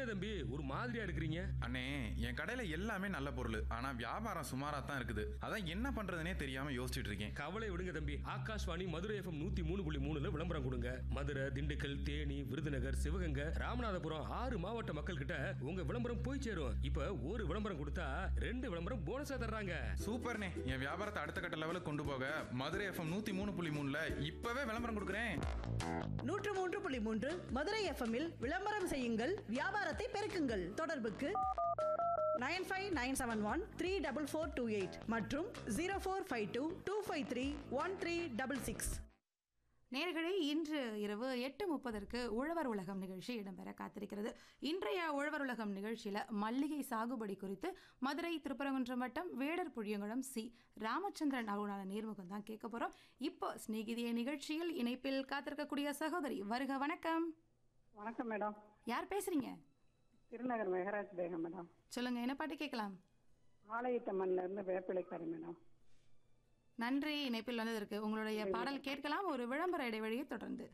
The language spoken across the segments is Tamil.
என்ன தம்பி ஒரு மாதிரியா இருக்கிறீங்க அண்ணே என் கடையில எல்லாமே நல்ல பொருள் ஆனா வியாபாரம் சுமாரா தான் இருக்குது அதான் என்ன பண்றதுனே தெரியாம யோசிச்சுட்டு இருக்கேன் கவலை விடுங்க தம்பி ஆகாஷ்வாணி மதுரை எஃப்எம் நூத்தி மூணு புள்ளி மூணுல விளம்பரம் கொடுங்க மதுரை திண்டுக்கல் தேனி விருதுநகர் சிவகங்கை ராமநாதபுரம் ஆறு மாவட்ட மக்கள் கிட்ட உங்க விளம்பரம் போய் சேரும் இப்ப ஒரு விளம்பரம் கொடுத்தா ரெண்டு விளம்பரம் போனஸா தர்றாங்க சூப்பர்ண்ணே என் வியாபாரத்தை அடுத்த கட்ட லெவலுக்கு கொண்டு போக மதுரை எஃப்எம் நூத்தி மூணு புள்ளி மூணுல இப்பவே விளம்பரம் கொடுக்குறேன் நூற்று மூன்று புள்ளி மூன்று மதுரை எஃப்எம்மில் விளம்பரம் செய்யுங்கள் வியாபாரத்தை பெருக்குங்கள் தொடர்புக்கு nine five nine seven one three double four two eight மற்றும் zero four five two two five three one three double six நேர்களே இன்று இரவு எட்டு முப்பதற்கு உழவர் உலகம் நிகழ்ச்சி இடம்பெற காத்திருக்கிறது இன்றைய உழவர் உலகம் நிகழ்ச்சியில் மல்லிகை சாகுபடி குறித்து மதுரை திருப்பரங்குன்றம் வட்டம் வேடர் புழியங்குளம் சி ராமச்சந்திரன் அவர்களான நேர்முகம் தான் கேட்க போகிறோம் இப்போ சிநேகிதிய நிகழ்ச்சியில் இணைப்பில் காத்திருக்கக்கூடிய சகோதரி வருக வணக்கம் வணக்கம் மேடம் யார் பேசுறீங்க திருநகர் மெகராஜ் பேகம் மேடம் சொல்லுங்க என்ன பாட்டு கேட்கலாம் ஆலயத்தம்மன்ல இருந்து வேப்பிலைக்காரி மேடம் நன்றி இணைப்பில் வந்ததற்கு உங்களுடைய பாடல் கேட்கலாம் ஒரு விளம்பர இடைவெளியை தொடர்ந்து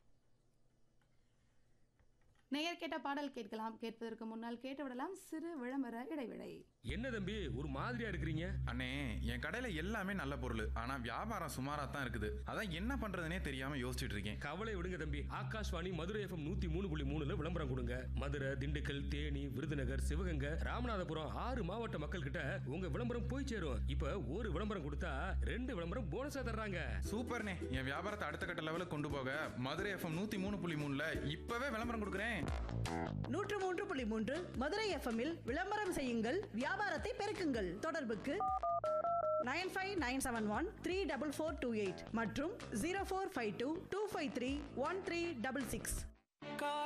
நேயர் கேட்ட பாடல் கேட்கலாம் கேட்பதற்கு முன்னால் கேட்டு விடலாம் சிறு விளம்பர இடைவேளை என்ன தம்பி ஒரு மாதிரியா இருக்கிறீங்க அண்ணே என் கடையில எல்லாமே நல்ல பொருள் ஆனா வியாபாரம் சுமாரா தான் இருக்குது அதான் என்ன பண்றதுனே தெரியாம யோசிச்சுட்டு இருக்கேன் கவலை விடுங்க தம்பி ஆகாஷ்வாணி மதுரை எஃப்எம் நூத்தி மூணு புள்ளி மூணுல விளம்பரம் கொடுங்க மதுரை திண்டுக்கல் தேனி விருதுநகர் சிவகங்கை ராமநாதபுரம் ஆறு மாவட்ட மக்கள் கிட்ட உங்க விளம்பரம் போய் சேரும் இப்ப ஒரு விளம்பரம் கொடுத்தா ரெண்டு விளம்பரம் போனஸா தர்றாங்க சூப்பர்ண்ணே என் வியாபாரத்தை அடுத்த கட்ட லெவலுக்கு கொண்டு போக மதுரை எஃப்எம் நூத்தி மூணு புள்ளி மூணுல இப்பவே விளம்பரம் கொடுக்குறேன் நூற்று மூன்று புள்ளி மூன்று மதுரை எஃப்எம்மில் விளம்பரம் செய்யுங்கள் வியாபாரத்தை பெருக்குங்கள் தொடர்புக்கு nine five nine seven one three double four two eight மற்றும் zero four five two two five three one three double six